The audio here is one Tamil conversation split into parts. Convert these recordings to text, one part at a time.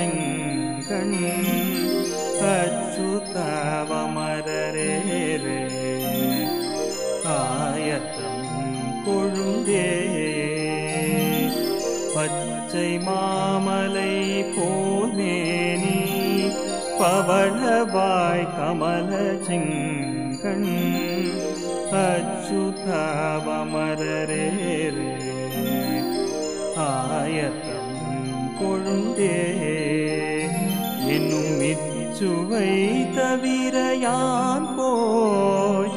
செங்கண் அச்சுதவமரரே ஆயத்தம் கொழுந்தே பச்சை மாமலை போல் மேனி பவளவாய் கமல செங்கண் அச்சுதவமரரே ஆயத்தம் கொழுந்தே என்னும் இச்சுவை தவிர யான் போய்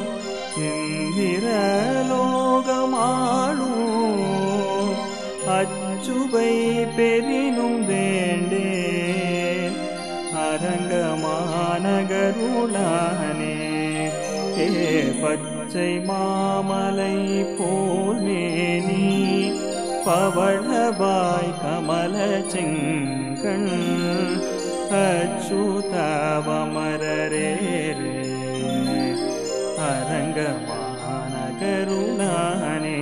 இந்திரலோகமாளும் அச்சுவை பெரினும் வேண்டேன் அரங்கமானகருளானே ஏ பச்சை மாமலை போல் மேனி பவளவாய் கமல செங்கண் அச்சுதவமரரே அரங்கமான கருணானே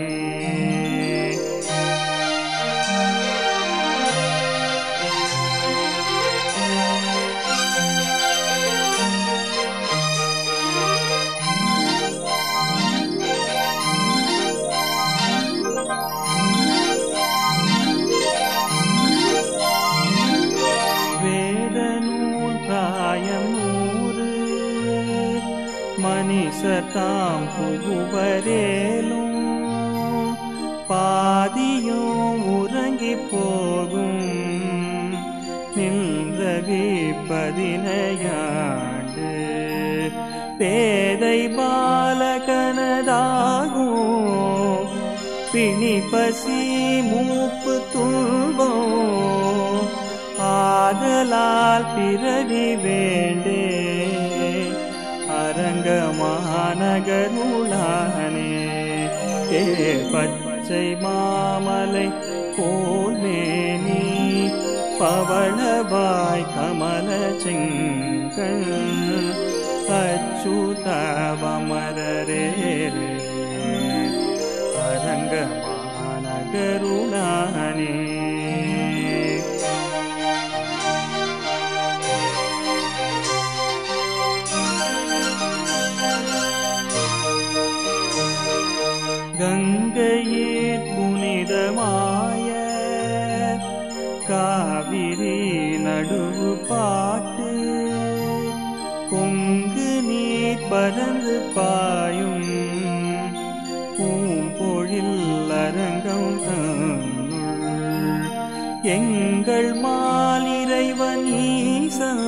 வேத நூல் பிராயம் நூறு மனிதர் தாம் புகுவரேலும் பாதியும் உறங்கி போகும் நின்றவி பதினையாண்டு பேதை பாலகனதாகும் பிணி பசி மூப்பு துன்பம் ஆதலால் பிறவி வேண்டே அரங்கமானகருளானே ஏ பச்சை மாமலை போல் மேனி பவளவாய் கமல செங்கண் அச்சுதவமரரே அரங்கமானகருளானே கங்கையீர் புனிதமாய காவிரி நடுவு பாட்டு பொங்கு நீர் பறந்து பாயும் பூம்பொழில் அரங்கம் தன்னுள் எங்கள் மாலிறைவன் ஈசன்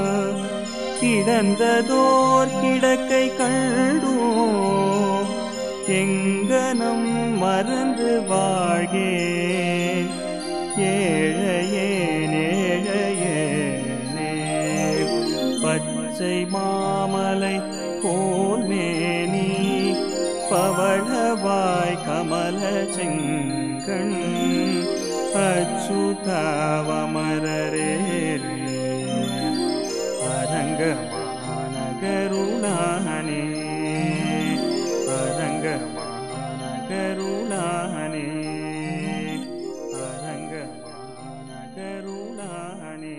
கிடந்ததோர் கிடக்கை கண்டோம் எங்கனம் மறந்து வாழ்கேன் ஏழையேன் ஏழையேனே பச்சை மாமலை போல் மேனி பவளவாய் கமல செங்கண் அச்சுதவமரரே அரங்கமான கருணானே அரங்கமான கருணானே அரங்கமான கருணானே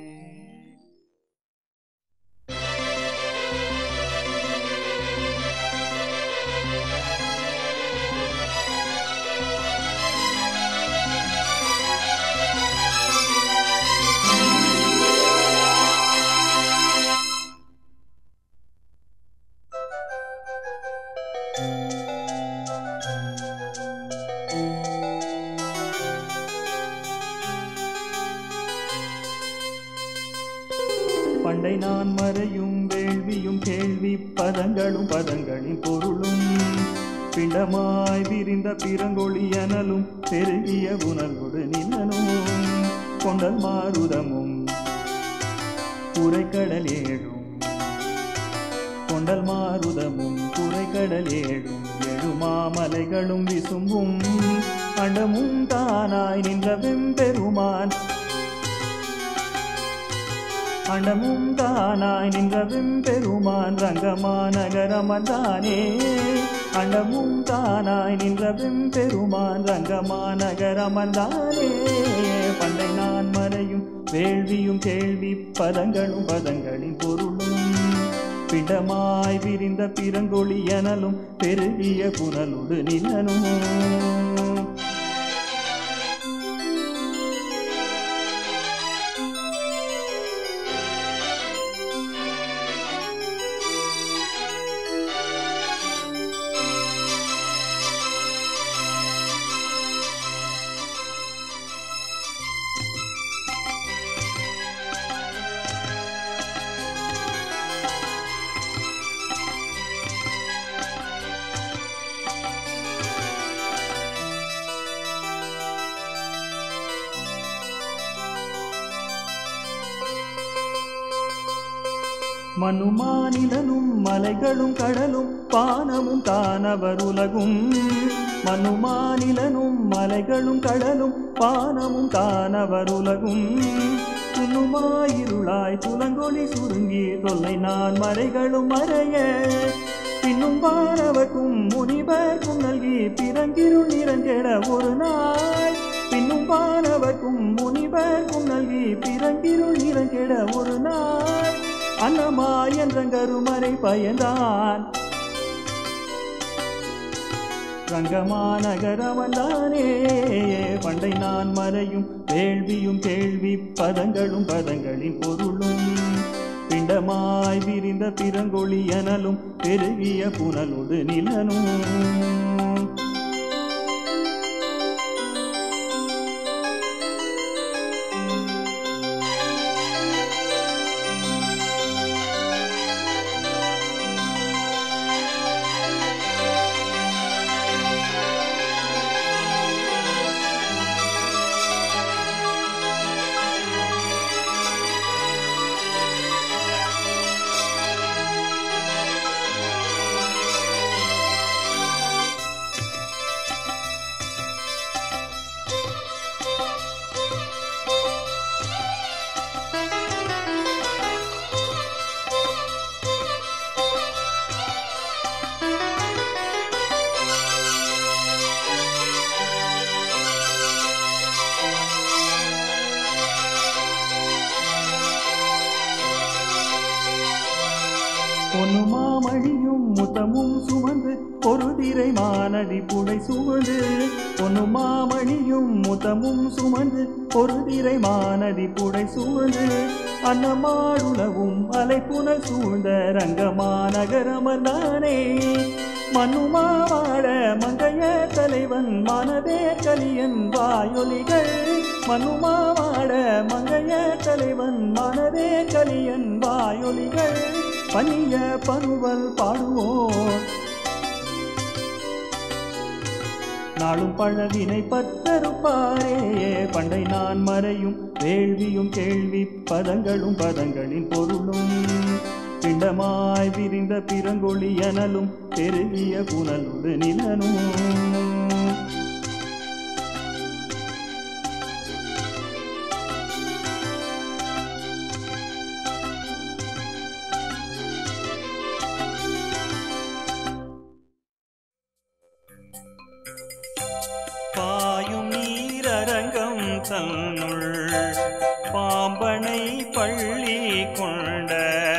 பண்டை நான் மறையும் வேள்வியும் கேள்வி பதங்களும் பதங்களின் பொருளும் பிண்டமாய் விரிந்த பிறங்கொழி அனலும் பெருகிய உணர்வுடு நிலனும் கொண்டல் மாருதமும் குறைக்கடல் ஏழும் கொண்டல் மாருதமும் குறைக்கடல் ஏழும் எழுமாமலைகளும் விசும்பும் அண்டமும் தானாய் நின்ற வெம்பெருமான் அண்டமும் தானாய் நின்ற வெம்பெருமான் ரங்கமாநகரமர்தானே அண்டமும் தானாய் நின்ற வெம்பெருமான் ரங்கமாநகரமர்தானே பண்டை நான் மறையும் வேள்வியும் கேள்வி பதங்களும் பதங்களின் பொருளும் பிண்டமாய் விரிந்த பிறங்கொழி எனலும் பெருகிய புனலோடு நிலனும் மனுமானிலனும் மலைகளும் கடலும் பானமும் தானவர் உலகும் மனுமானிலனும் மலைகளும் கடலும் பானமும் தானவர் உலகும் துணுமாயிருளாய் துலங்கொளி சுருங்கி தொல்லை நான் மறைகளும் மறைய பின்னும் வானவர்க்கும் முனிவர்க்கும் நல்கி பிறங்கிருள் நிறங்கெட ஒரு நாள் பின்னும் வானவர்க்கும் முனிவர்க்கும் நல்கி பிறங்கிருள் நிறங்கெட ஒரு நாள் அன்னமாய் என்ற கருமறை பயந்தான் ரங்கமாநகரவந்தானே பண்டை நான் மறையும் வேள்வியும் கேள்வி பதங்களும் பதங்களின் பொருளும் பிண்டமாய் விரிந்த பிறங்கொழி எனலும் பெருகிய புனலோடு நிலனும் பொன்னுமாமழியும் முத்தமும் சுமந்து பொருதிரை மானடி புடை சூழ்ந்து பொன்னுமாமழியும் முத்தமும் சுமந்து பொருதிரை மானடி புடை சூழ்ந்து அன்னமாடுலவும் அலைப்புனல் சூழ்ந்த ரங்கமாநகரமர்ந்தானே மண்ணுமாவாட மங்கைய தலைவன் மனதே கலியன் வாயொலிகள் மண்ணுமாவாட மங்கைய தலைவன் மனதே கலியன் வாயொலிகள் பனிய பருவல் பாடுவோம் நாளும் பழவினை பத்தருப்பாரே பண்டை நான் மறையும் வேள்வியும் கேள்வி பதங்களும் பதங்களின் பொருளும் பிண்டமாய் விரிந்த பிறங்கொழி எனலும் பெருகிய புனலோடு நிலனும் பாயும் நீரரங்கம் தன்னுள் பாம்பனை பள்ளி கொண்ட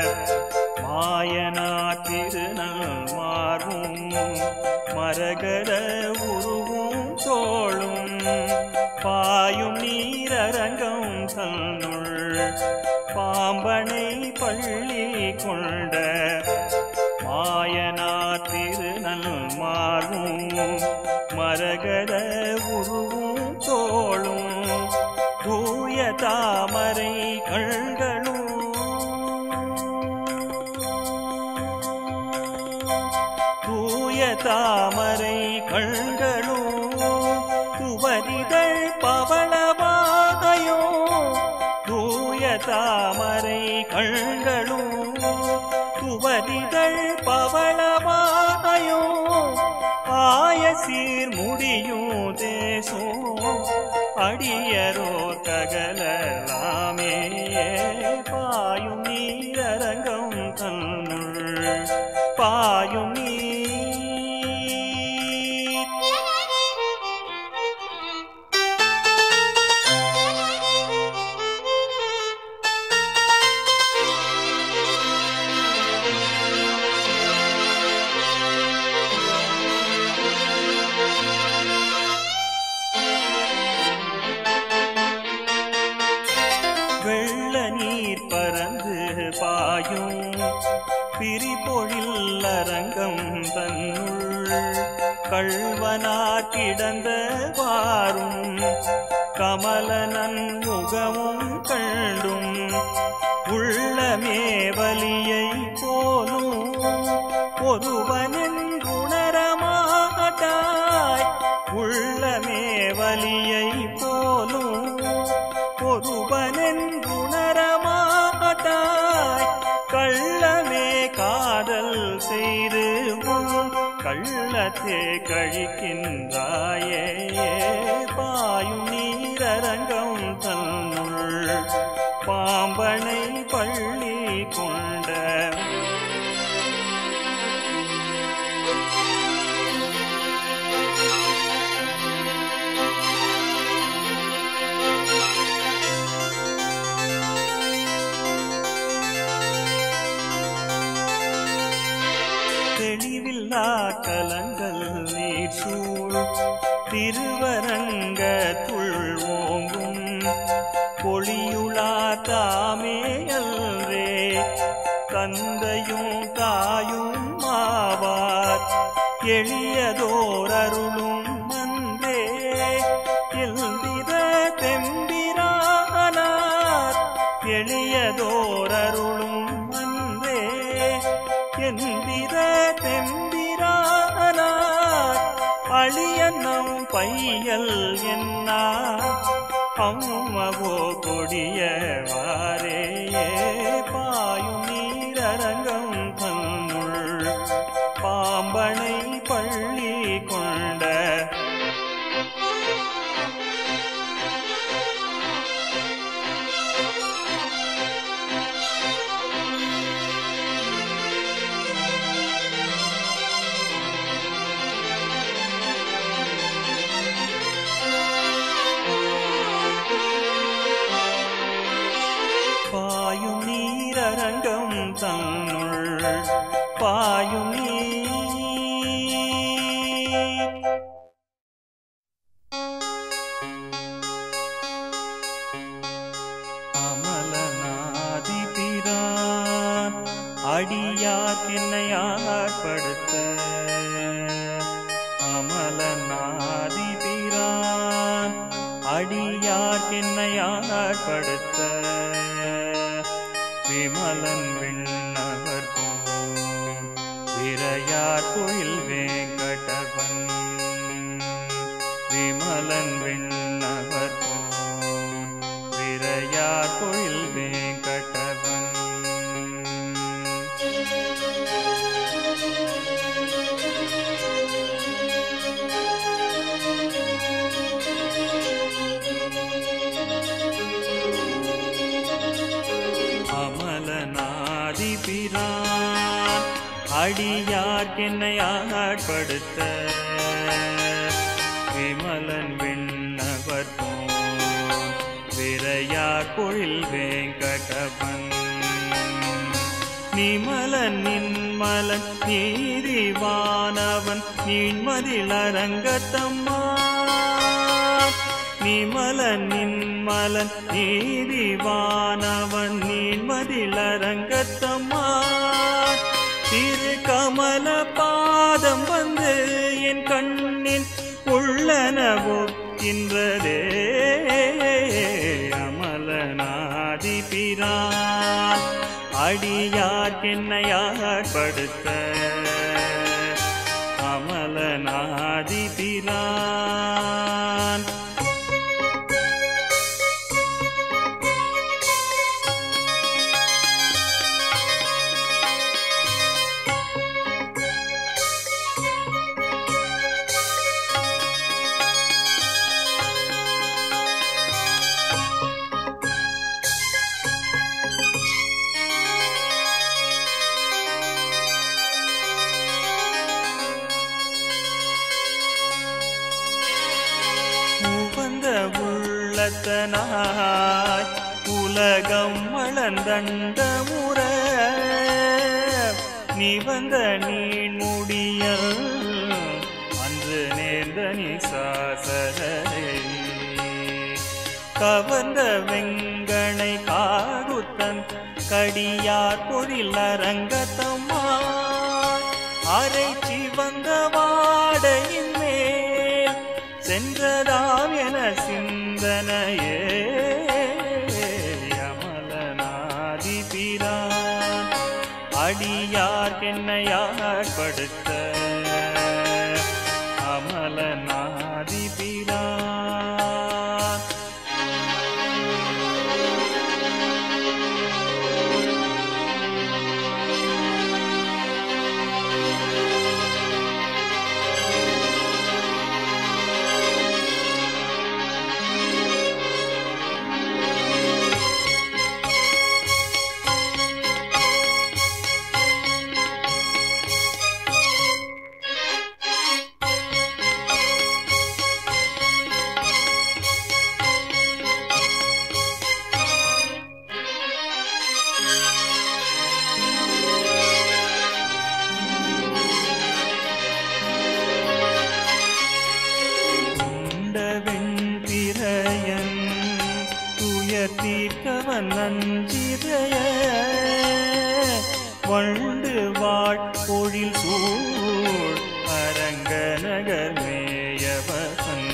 மாயனா திருநல் மாறும் மரகத உருவும் தோளும் பாயும் நீரரங்கம் தன்னுள் பாம்பனை பள்ளி கொண்ட மாயனா திருநல் மாறும் மரகத உருவும் தோளும் தூய தாமரை கண்களும் தூய தாமரை கண்களும் துவரிதழ் பவளவாதையோ தூய தாமரை கண்களும் துவரிதழ் பவளவாதையோ ஆய சீர் முடியும் தேசோ அடியரோ ககலாமே பாயும் நீரரங்கம் தன்னுள் பாயும் நீர் Thank you. கள்வனார் கிடந்த வாரும் கமலனன் முகமும் கண்டும் உள்ளமே வலியை போலும் ஒருவனின் குணரமாட்டாய் உள்ளமே வலியை போலும் ஒருவனின் குணரமாட்டாய் கள்ளமே காதல் செய்து உன் கள்ளத்தே கழிக்கின்றாயே பாயும் நீரரங்கம் தன்னுள் பாம்பனை பள்ளி கொண்ட தெளிவில்லா கலங்கள் நீர் சூழ் திருவரங்கத்துள் ஓங்கும் பொழியுளா தாமே அல்றே தந்தையும் தாயும் ஆவார் எளியதோர் அருளும் அன்றே எல்வித தெம்பிரானார் எளியதோர் அருளும் அன்றே என்வித தெம்பிரானார் அழியன்னம் பையல் என்னா அம்மவோ கொடியவாரே பாயும் நீரரங்கம் தன்னுள் பாம்பனை பள்ளி கொண்ட பாயும் நீரரங்கம் தன்னுள் பாயும் நீர் அமலநாதிபிரான் அடியாக்கின்னையாற்படுத்த அமலநாதிபிரான் அடியாக்கின்னையாற்படுத்த விமலன் விண்ணவர் போம் விரையார் கோயில் வேங்கடவன் விமலன் விண்ணவர் போம் விரையார் கோயில் வேங்கடவன் அமலநாதிபிரான் அடியார்க்கென்னையாட்படுத்த விமலன் விண்ணவர் போன் விரையார் பொழில் வேங்கடவன் நிமலன் நின்மலன் நீதிவானவன் நீண்மதில் அரங்கத்தம்மா நிமலன் நின்மலன் நீதிவானவன் நீண்மதில் அரங்கத்தம்மா திரு கமல பாதம் வந்து என் கண்ணின் உள்ளனவுக்கின்றதே அமலநாதி பிரான் அடியார்க்கென்னையாட்படுத்த அமலநாதி பிரான் உவந்த உள்ளத்தனாய் உலகம் வளர்ந்தண்ட முற நிவந்த நீண்முடியல் அன்று நேர்ந்த நிசாசரே கவர்ந்த வெங்கனை காகுத்தன் கடியார் பொழில் அரங்கத்தம்மா அரை சிவந்த வாடையின் வென்றதாம் என சிந்தனையே அமலநாதி பிரான் அடியார் என்னையாட்படுத்த அமலநாதி பிரான் கொண்டவெண் பிறையன் துயர் தீர்க்கவன் நஞ்சிறைய வண்டு வாழ் பொழில் சூழ் அரங்க நகர் மேயவசன்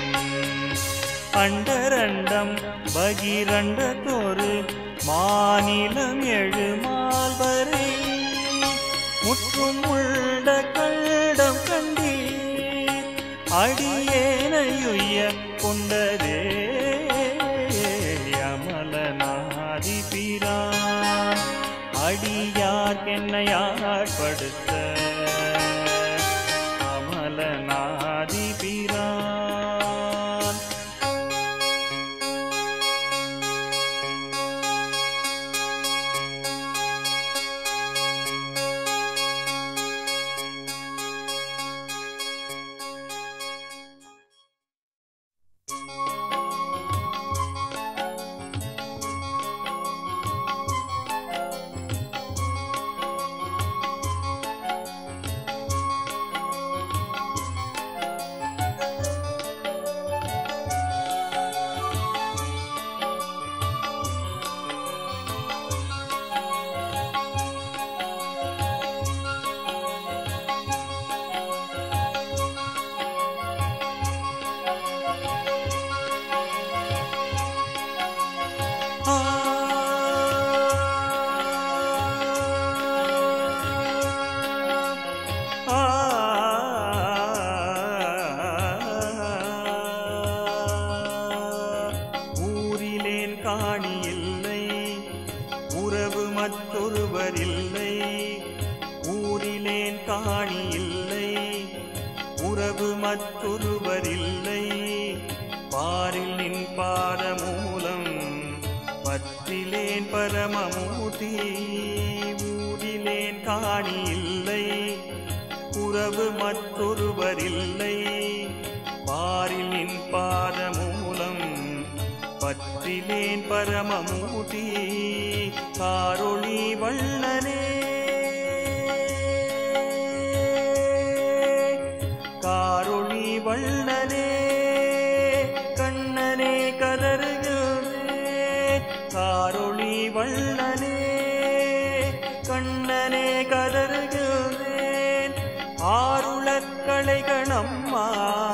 அண்டரண்டம் பகிரண்டத்தொரு மாநிலம் எழு மால்வரை முற்றும் உள்ள கண்டம் கண்டீர் அடியேனையுய்ய கொண்டதே அமலநாதி பிரான் அடியார் என்னையாட்படுத்த அமலநாதி பிரான் ஊரிலேன் காணி இல்லை உறவு மற்றொருவர் இல்லை ஊரிலேன் காணி இல்லை உறவு மற்றொருவர் இல்லை பாரில் நின் பாதமூலம் பற்றிலேன் பரமமூர்த்தி ஊரிலேன் காணி இல்லை உறவு மற்றொருவர் இல்லை பாரில் நின் பாதமூலம் பற்றிலேன் பரமமூர்த்தி காரொளி வண்ணனே காரொளி வண்ணனே கண்ணனே கதறுகிறே காரொளி வண்ணனே கண்ணனே கதறுகிறேன் ஆருளற்களை கணம்மா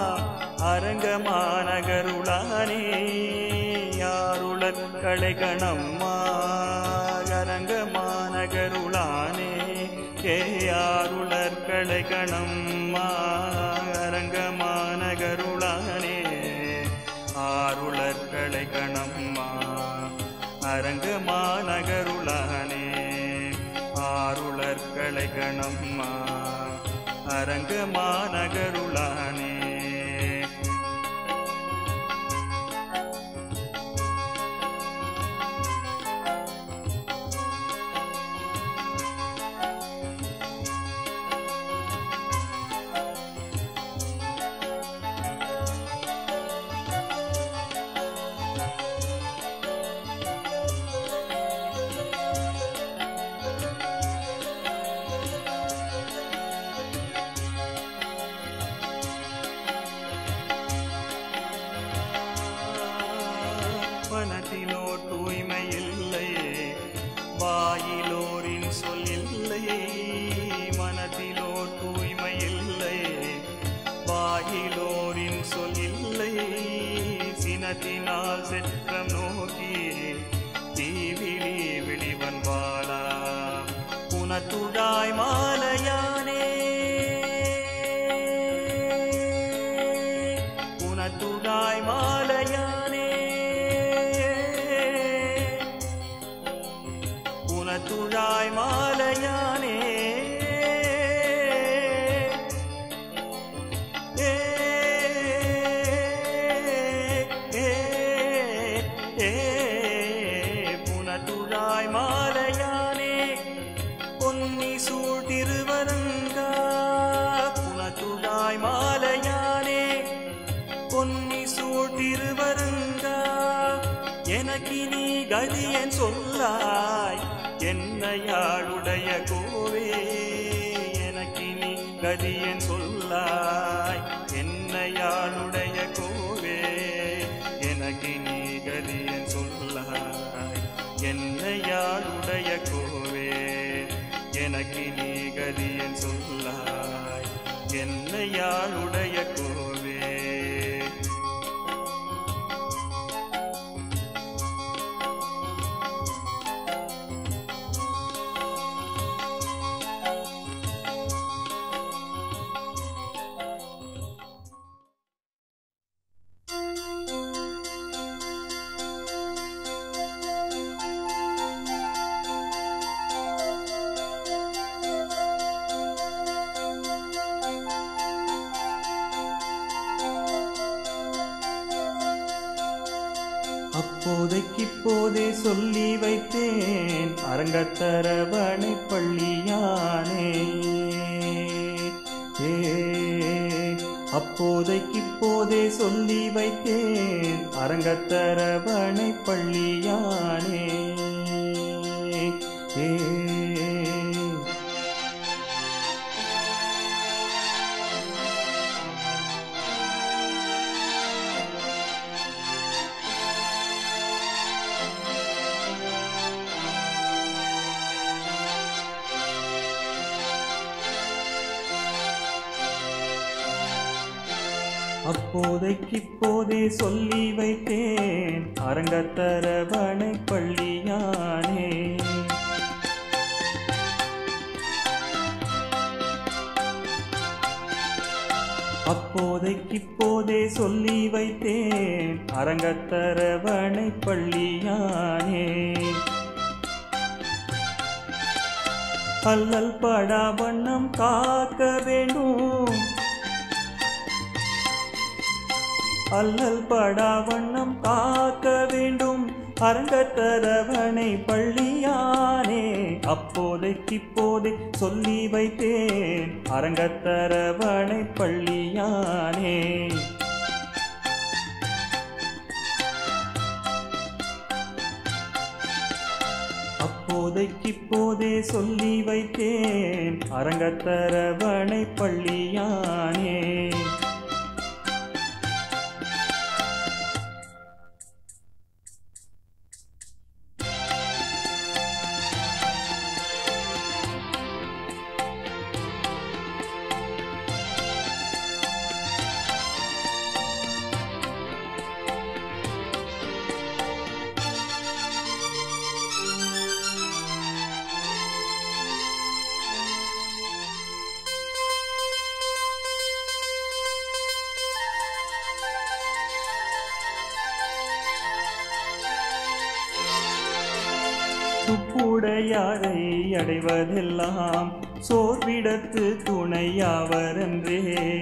அரங்கமானகருளானே யாருளற்களை கணம்மா அரங்கமானகருளானே கேயாருளற்களை கணம்மா அரங்கமானகருளானே ஆருளற்களை கணம்மா அரங்கமானகருளானே ஆருளற்களை கணம்மா அரங்கமானகருளானே மனத்திலோ தூய்மை இல்லை வாயிலோரின் சொல் இல்லை மனத்திலோ தூய்மை இல்லை வாயிலோரின் சொல் இல்லை சினத்தினால் செற்றம் நோக்கி தீவிழி விழிவன் வாழா புனத்துழாய் மாலையானே புனத்துழாய் மாலையானே புனத்துழாய் மாலையானே ஏ, ஏ, ஏ, புனத்துழாய் மாலையானே பொன்னி சூழ் திருவரங்கா புனத்துழாய் மாலையானே பொன்னி சூழ் திருவரங்கா எனக்கினி கதியன் சொல்லாய் என்னையாளுடைய கோவே எனக்கினி கதியன் சொல்லாய் என்னையாளுடைய கோவே எனக்கினி கதியன் சொல்லாய் என்னையாளுடைய கோவே எனக்கு நீ கதியன் சொல்லாய் என்னையாளுடைய கோவே அப்போதைக்கிப்போதே சொல்லி வைத்தேன் அரங்கத்தரவணை பள்ளியானே ஏ அப்போதைக்கிப்போதே சொல்லி வைத்தேன் அரங்கத்தரவணை பள்ளியானே ஏ அப்போதைக்கிப்போதே சொல்லி வைத்தேன் அரங்கத்தரவணை பள்ளியானே அப்போதைக்கிப்போதே சொல்லி வைத்தேன் அரங்கத்தரவணை பள்ளியானே அல்லல் படா வண்ணம் காக்க வேண்டும் அல்லல் படா வண்ணம் காக்க வேண்டும் அரங்கத்தரவணை பள்ளியானே அப்போதைக்கிப்போதே சொல்லி வைத்தேன் அரங்கத்தரவணை பள்ளியானே அப்போதைக்கிப்போதே சொல்லி வைத்தேன் அரங்கத்தரவணை பள்ளியானே துப்புடையாரை அடைவதெல்லாம் சோர்விடத்து துணையாவரென்றே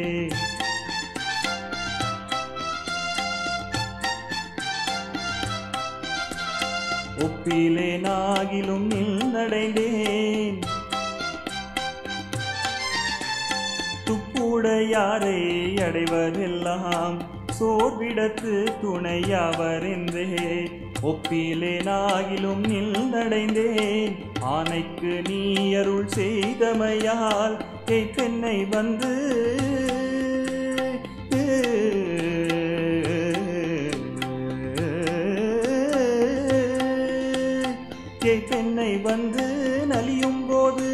ஒப்பிலேனாகிலும் நின்றடைந்தேன் துப்புடையாரை அடைவதெல்லாம் சோர்விடத்து துணையாவர் என்றே ஒப்பிலேனாகிலும் நின்றடைந்தேன் ஆனைக்கு நீ அருள் செய்தமையால் பெண்ணை வந்து பெண்ணை வந்து நலியும் போது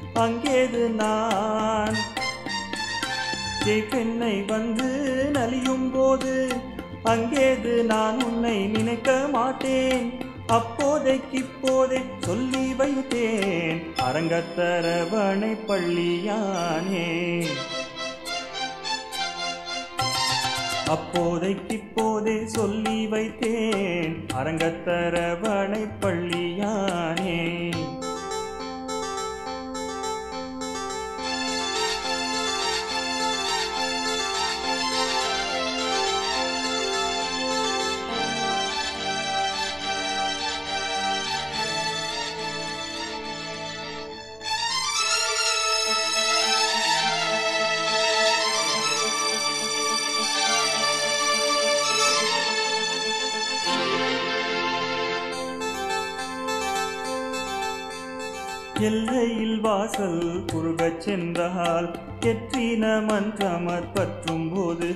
அங்கேது நான் பெண்ணை வந்து நலியும் அங்கேது நான் உன்னை நினைக்க மாட்டேன் அப்போதைக்கிப்போதே சொல்லி வைத்தேன் அரங்கத்தரவணை பள்ளியானே அப்போதைக்கிப்போதே சொல்லி வைத்தேன் அரங்கத்தரவணை பள்ளியானே எல்லையில் வாசல் குறுகச் சென்றால் எற்றின மன்றமர் பற்றும் போது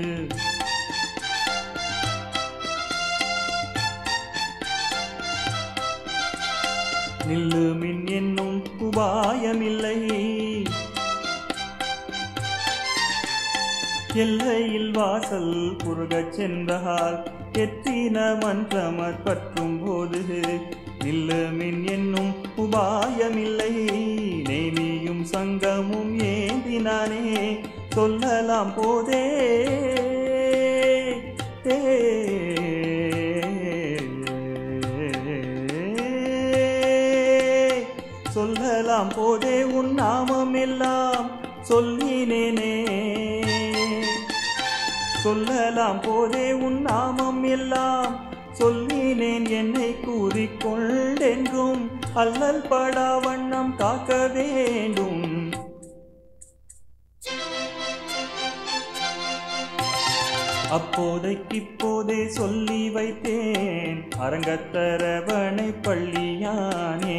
நில்லுமின் என்னும் உபாயமில்லை எல்லையில் வாசல் குறுகச் சென்றால் எற்றின மன்றமர் பற்றும் போது நில்லுமின் என்னும் உபாயமில்லை நேமியும் சங்கமும் ஏந்தினானே சொல்லலாம் போதே சொல்லலாம் போதே உன் நாமம் எல்லாம் சொல்லினேனே சொல்லலாம் போதே உன் நாமம் எல்லாம் சொல்லினேன் என்னை கூறிக்கொண்டென்றும் அல்லல் படா வண்ணம் காக்க வேண்டும் அப்போதைக்கிப்போதே சொல்லி வைத்தேன் அரங்கத்தரவணை பள்ளியானே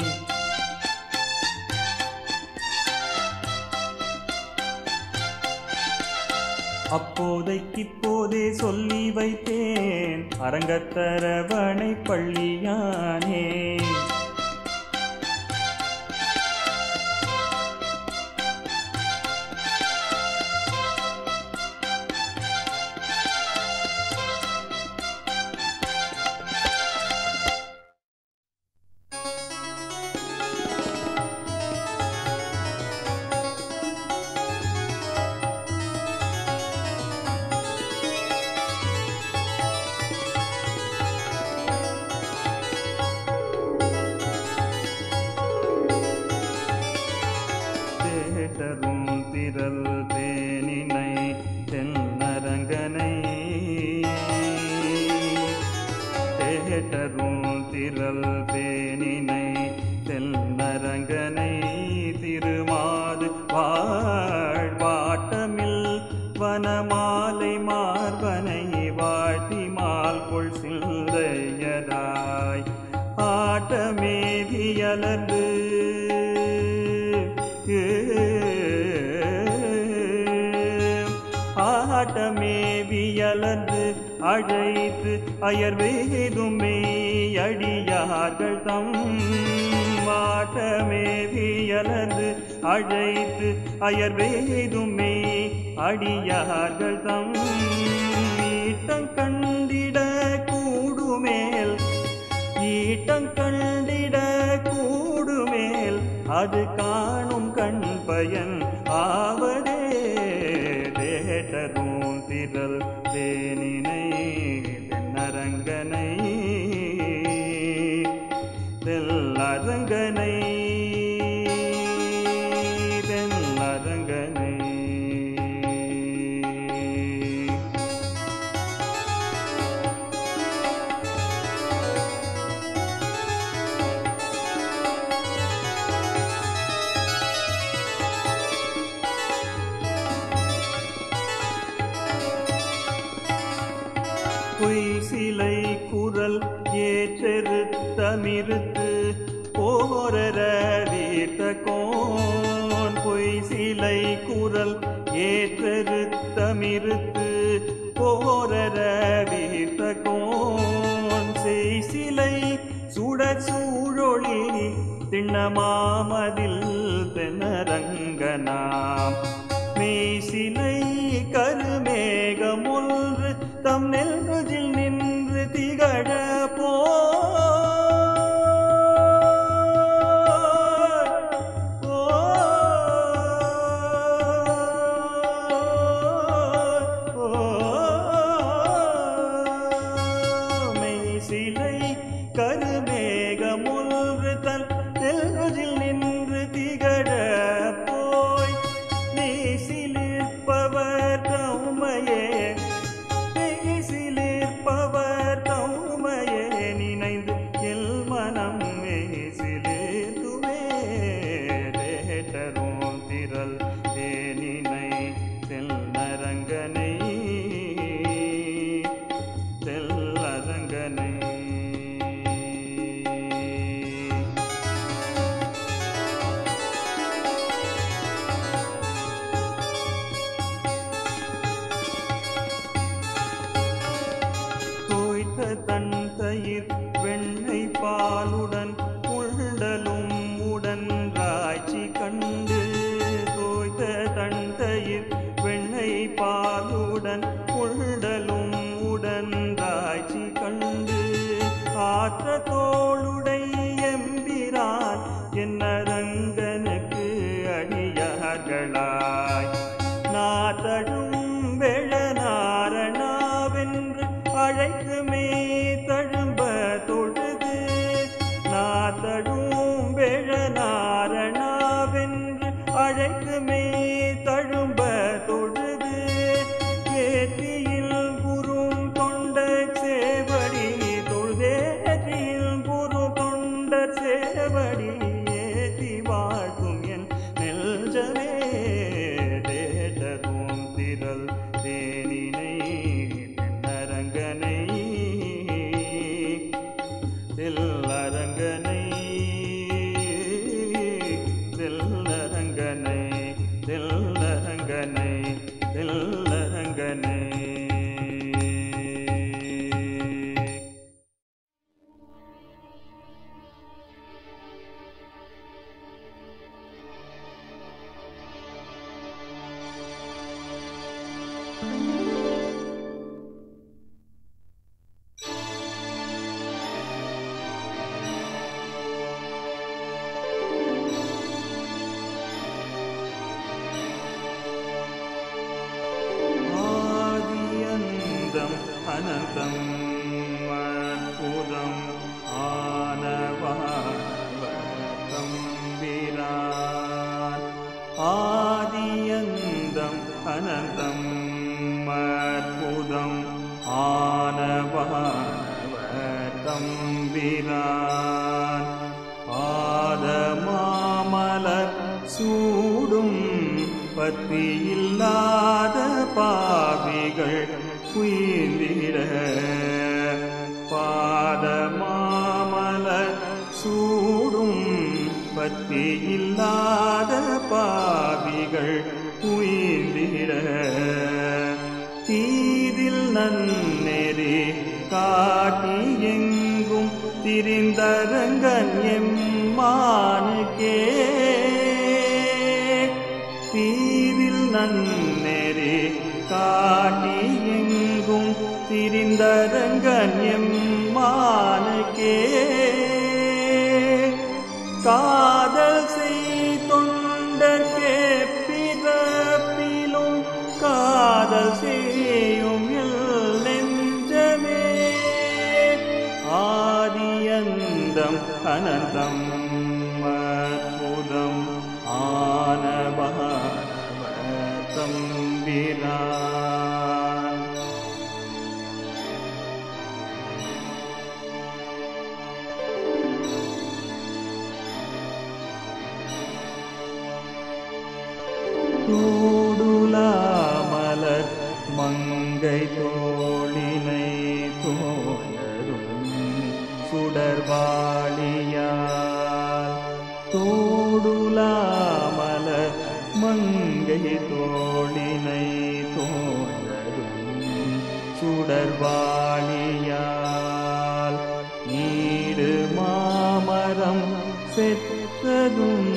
அப்போதைக்கிப்போதே சொல்லி வைத்தேன் அரங்கத்தரவணை பள்ளியானே தேட்டரும் திரள் தேனினை தென்னரங்கனை தேட்டரும் திரள் தேனினை தென்னரங்கனை திருமாது வாழ்வாட்டமில் வனமாலை மார்பனை வாழ்த்தி மால் கொள் சிந்தையராய் ஆட்டமேவியலர்ந்து ஆட்டமேவியலர்ந்து அழைத்து அயர்வேதுமே அடியார்கள் தம் ஆட்டமேவியலர்ந்து அழைத்து அயர்வேதுமே அடியார்கள் தம் ஈட்டம் கண்டிட கூடுமேல் ஈட்டம் கண்டிட கூடுமேல் அது காணும் கண் பயன் ஆவதே தேட்டரும் திரள் தேனினை தென்னரங்கனை தெல்லரங்கனை தெல்லரங்கனை பொய் சிலை குரல் ஏற்றெருத்தமிருத்து போரர வீர்த்த கோன் பொய் சிலை குரல் ஏற்றெருத்தமிருத்து போரர வீர்த்த கோன் செய் சிலை சுட சூழொளி திண்ணமாமதில் தென்னரங்கனாம் மெய் சிலை கருமேகமொன்று தா தம் நெல்லுஜில் நின்று திகழ போ சிலை கருமேகமுல்று தன் நெல்லுஜில் நின்று திகழ போய் நீசிலிருப்பவர் தௌமையே பேசிலிருப்பவர் தௌமையே நினைந்து எல் மனம் மேசிலேதுவே தேட்டரும் திரள் தேனினை தெல் நரங்கனை தெல்லரங்கனை தோய்த்த தன் தயிர் வெண்ணெய் பாலுடன் உண்டலும் உடன் ராய்ச்சி கண்டு தோய்த்த தன் தயிர் வெண்ணெய் பாலுடன் உண்டலும் உடன் ராய்ச்சி கண்டு ஆற்ற தோளுடை எம்பிரான் என்ன ரங்கனுக்கு அடியார்களாய் நாதழும் வெள்ளநாரணாவென்று அழைக்குமே தழும்ப தொழுது நாதழும் வெள்ளநாரணாவென்று அழைக்குமே தழும்ப தொழுது ஏற்றியில் குறும் தொண்ட சேவடி தொழுதேற்றியில் குரு தொண்டர் சேவடி ஏத்தி வாழ்த்தும் என் நெல்ஜமே தேட்டரும் திரள் தேனினை தென்னரங்கனை தெல்லரங்கனை தெல்லரங்கனை தெல்லரங்கனை தெல்லரங்கனை ஆதியந்தம் அனந்தம் அற்புதம் ஆனவாவத்தம் வீரான் ஆதியந்தம் அனந்தம் அற்புதம் ஆனவாவத்தம் வீரான் ஆதமாமலர் சூடும் பத்தியில்லாத பாவிகள் குயிந்திட பாதமாமலர் சூடும் பத்தியில்லாத பாவிகள் குயிந்திட தீதில் நன்னெறி காட்டி எங்கும் திரிந்தரங்கன் எம்மானுக்கே தீதில் நன்னெறி காட்டி எங்கும் திரிந்தரங்கன் எம்மானுக்கே காதல் செய் தொண்டர்க்கே பிறப்பிலும் காதல் செய்யும் எல் நெஞ்சமே ஆதியந்தம் அனந்தம் அற்புதம் ஆனபாரவத்தம் வீரான் தோடுலாமலர் மங்கை தோளினை தோழரும் சுடர்வாளியால் தோடுலாமலர் மங்கை தோளினை தோழரும் சுடர்வாளியால் நீடு மாமரம் செற்றதும்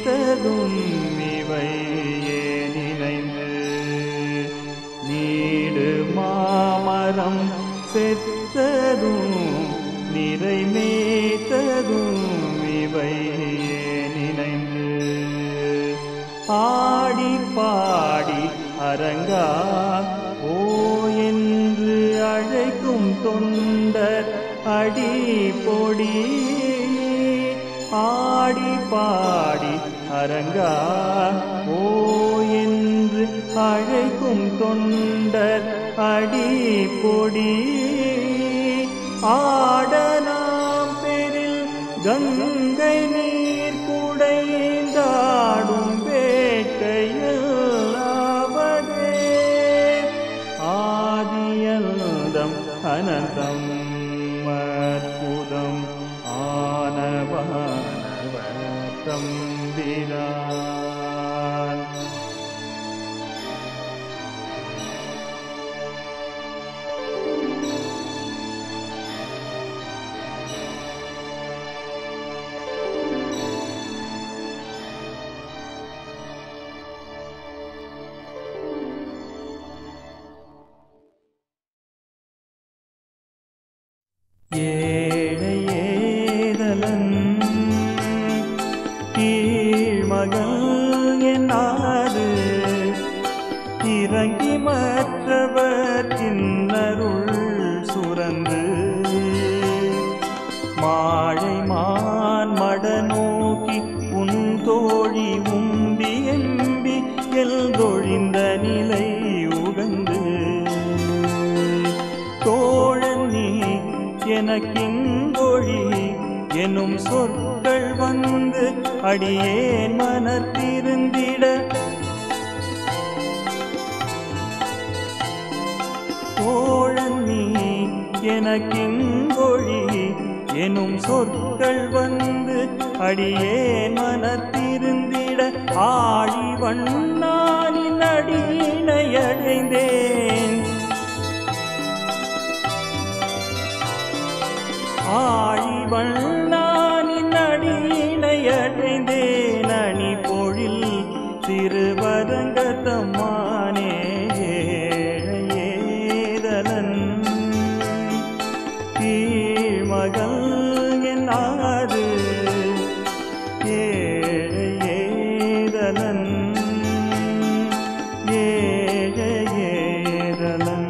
நிறைமேத்ததும் இவை ஏ நினைந்து நீடு நிறைமேத்ததும் நிறைமேத்ததும் இவை நினைந்து ஆடி பாடி அரங்கா ஓ என்று அழைக்கும் தொண்டர் அடி பொடி ஆடி பாடி அரங்கா ஓ என்று அழைக்கும் தொண்டர் அடி பொடி ஆடலாம் பெரில் கங்கை நீர் குடைந்தாடும் வேட்கையில்லாவதே ஆதியந்தம் அனந்தம் அற்புதம் ஆனவானவர் தம்பிரான் ஏழை ஏதலன் கீழ்மகள் என்னாது இறங்கி மற்றவர் கிண்ணருள் சுரந்து மாழை மான் மட நோக்கி உன் தோழி உம்பி எம்பி எல்தொழிந்த நிலை உகந்து தோழன் நீ எனக்கிங்கொழி எனும் சொற்கள் வந்து அடியேன் மனத்திருந்திட தோழன் நீ எனக்கிங்கொழி எனும் சொற்கள் வந்து அடியேன் மனத்திருந்திட ஆழி வண்ணானின் அடியினை அடைந்தேன் ஆழி வண்ணானின் அடியினை அடைந்தேன் அணி பொழில் திருவரங்கத்தம்மானே ஏதலன் கீழ்மகள் என்னாது ஏழை ஏதலன் ஏழை ஏதலன்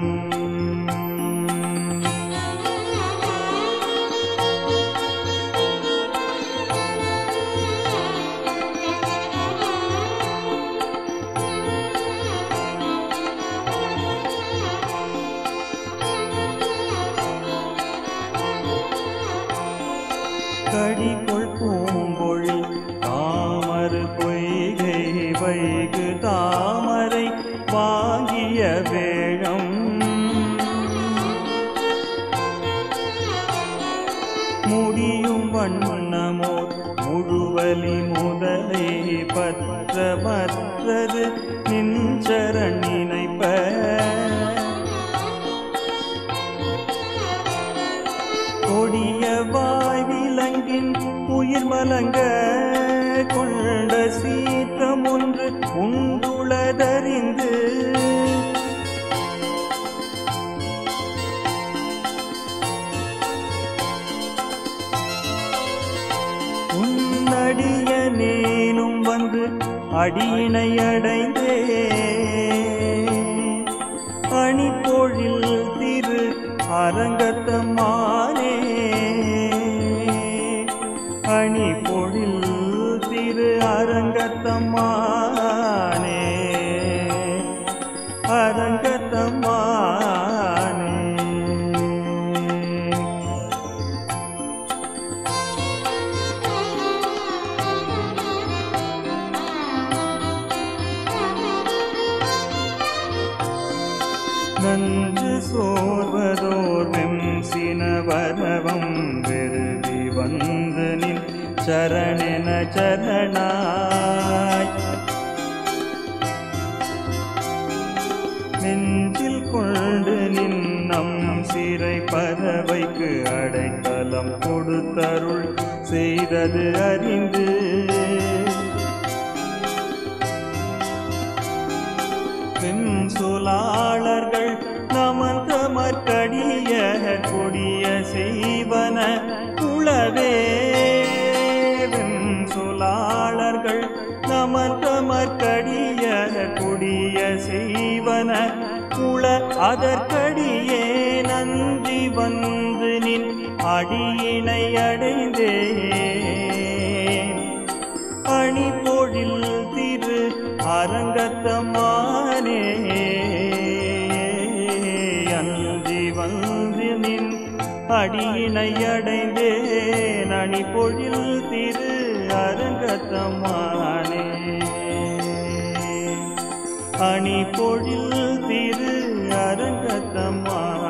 கடிகொள் பூம்பொழில் தாமரு பொய்கை வைகு தாமரை வாங்கிய வேழம் முடியும் வண்ணமோர் முழுவலி முதலை பற்ற மற்றது நின்றரண் நினைப்ப கொடிய வாய்விலங்கின் உயிர் மலங்க கொண்ட சீற்றம் ஒன்று உண்டுளதறிந்து உன்னடிய நேனும் வந்து அடியினை அடைந்தே அணிப்பொழில் திரு அரங்கத்தம்மானே அணிப்பொழில் திரு அரங்கத்தம்மானே அரங்கத்தம்மானே நன்று சோர்வதோர் வெம்சின வரவம் வெறுவி வந்து நின் சரணென சரணாய் நெஞ்சில் கொண்டு நின்னம் சிறை பறவைக்கு அடைக்கலம் கொடுத்தருள் செய்தது அறிந்து வெண்சொலாளர்கள் நமந்த மற்கடிய கொடிய செய்வன உளவே வெண்சொலாளர்கள் நமந்த மற்கடிய கொடிய செய்வன உள அதற்கடியே நன்றி வந்து நின் அடியினை அடைந்தேன் அணி பொழில் திரு அரங்கத்தமானே அன்றி வந்து நின் அடியினை அடைந்தேன் அணி பொழில் திரு அரங்கத்தமானே அணி பொழில் திரு அரங்கத்தமானே